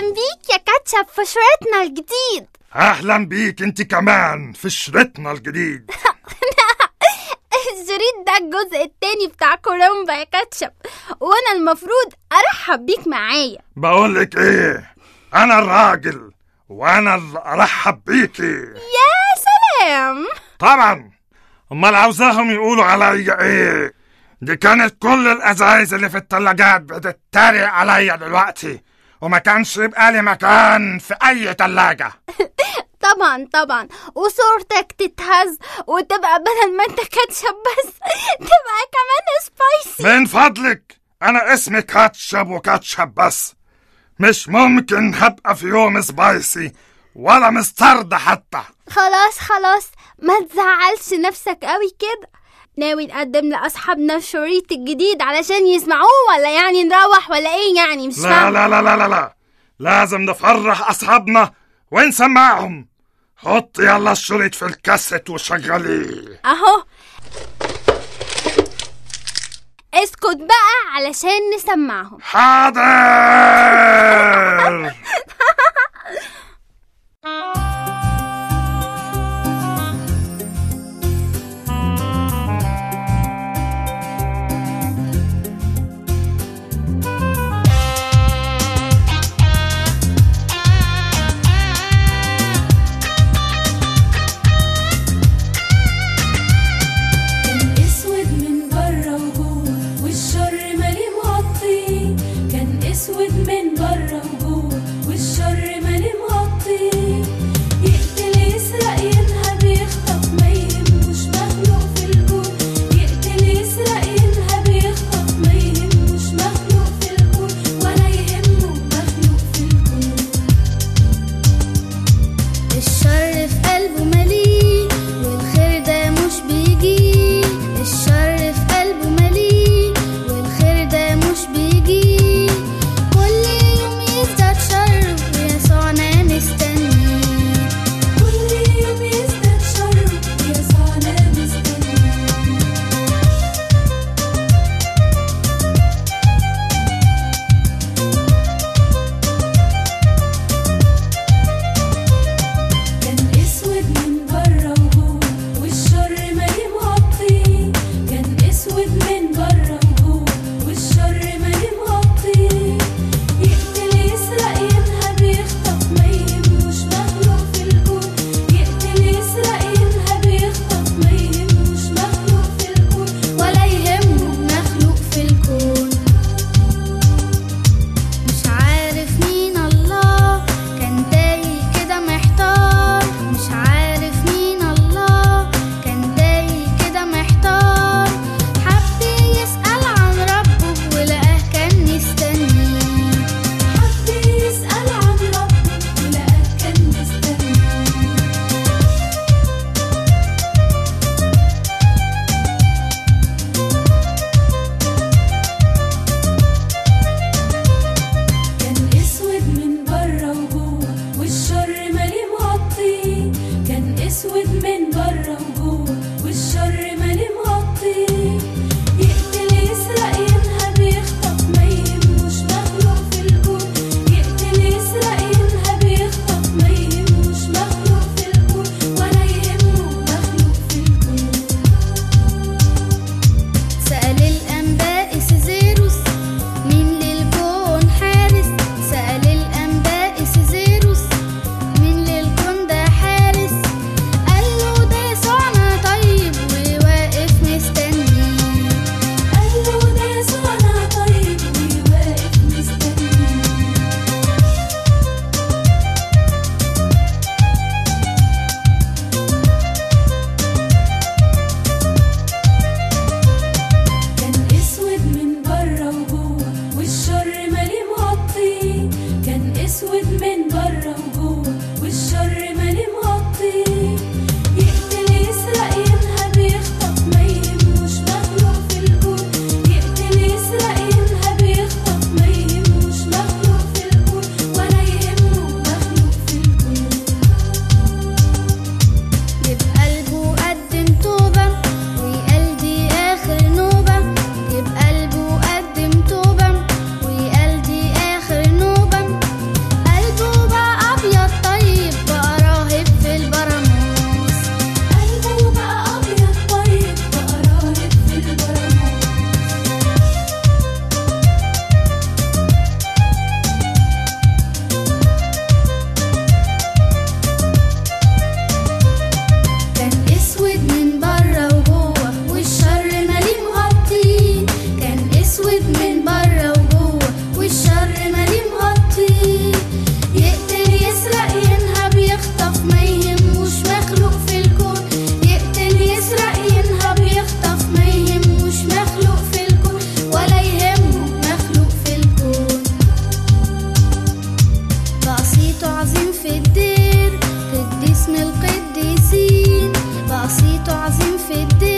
بيك يا كاتشب في شريطنا الجديد اهلا بيك انت كمان في شريطنا الجديد الشريط ده الجزء التاني بتاع كورومبا يا كاتشب وانا المفروض ارحب بيك معايا بقولك ايه انا الراجل وانا اللي ارحب بيكي يا سلام طبعا امال عاوزاهم يقولوا عليا ايه دي كانت كل الازايز اللي في التلاجات بتتريق عليا دلوقتي وما كانش يبقى لي مكان في اي تلاجة طبعا طبعا وصورتك تتهز وتبقى بدل ما انت كاتشب بس تبقى كمان سبايسي من فضلك انا اسمي كاتشب وكاتشب بس مش ممكن هبقى في يوم سبايسي ولا مسترد حتى خلاص خلاص ما تزعلش نفسك قوي كده ناوي نقدم لأصحابنا الشريط الجديد علشان يسمعوه ولا يعني نروح ولا ايه يعني مش لا فاهم لا لا لا لا لا لازم نفرح اصحابنا ونسمعهم حط يلا الشريط في الكاسيت وشغليه اهو اسكت بقى علشان نسمعهم حاضر كان اسود من بره وجوه والشر مالي مغطي كان اسود من بره وجوه والشر مالي مغطي يقتل يسرق ينهب يخطف ما يهموش مخلوق في الكون يقتل يسرق ينهب يخطف ما يهموش مخلوق في الكون ولا يهمه مخلوق في الكون الشر في قلبه مليء والخير ده مش بيجي الشر في قلبه مليء والخير ده مش بيجي كل يوم يزداد شر ويسوعنا مستنيه كل يوم يزداد شر يسوعنا مستنيه كان اسود من بره وجوه والشر مالي مغطي كان اسود من بره وجوه والشر مالي مغطي يقتل يسرق ينهب يخطف ما يهموش مخلوق في الكون يقتل يسرق ينهب يخطف ما يهموش مخلوق في الكون ولا يهمه مخلوق في الكون مش عارف مين الله كان تايه كده محتار مش عارف مين الله كان تايه كده محتار حب يسأل عن ربه ولقاه كان مستنيه حب يسأل عن ربه ولقاه كان مستنيه كان اسود من بره وجوه والشر مالي مغطي كان اسود من بره وجوه والشر مالي مغطي يقتل يسرق ينهب يخطف ما يهموش مخلوق في الكون يقتل يسرق ينهب يخطف ما يهموش مخلوق في الكون ولا يهمه مخلوق في الكون سأل الأنباء سيزيروس مين للكون حارس سأل الأنباء سيزيروس مين للكون ده حارس قال له ده يسوعنا طيب وواقف مستنيه قال له ده يسوعنا طيب وواقف مستنيه كان اسود من بره وجوه والشر مالي مغطي كان اسود من بره وجوه والشر مالي مغطي يقتل يسرق ينهب يخطف ما يهموش مخلوق في الكون يقتل يسرق ينهب يخطف ما يهموش مخلوق في الكون ولا يهمه مخلوق في الكون يبقى قلبه قدم توبة ويقال دي آخر نوبة يبقى قلبه قدم توبة ويقال دي آخر نوبة في الدير قديس من القديسين بقى صيته عظيم في الدير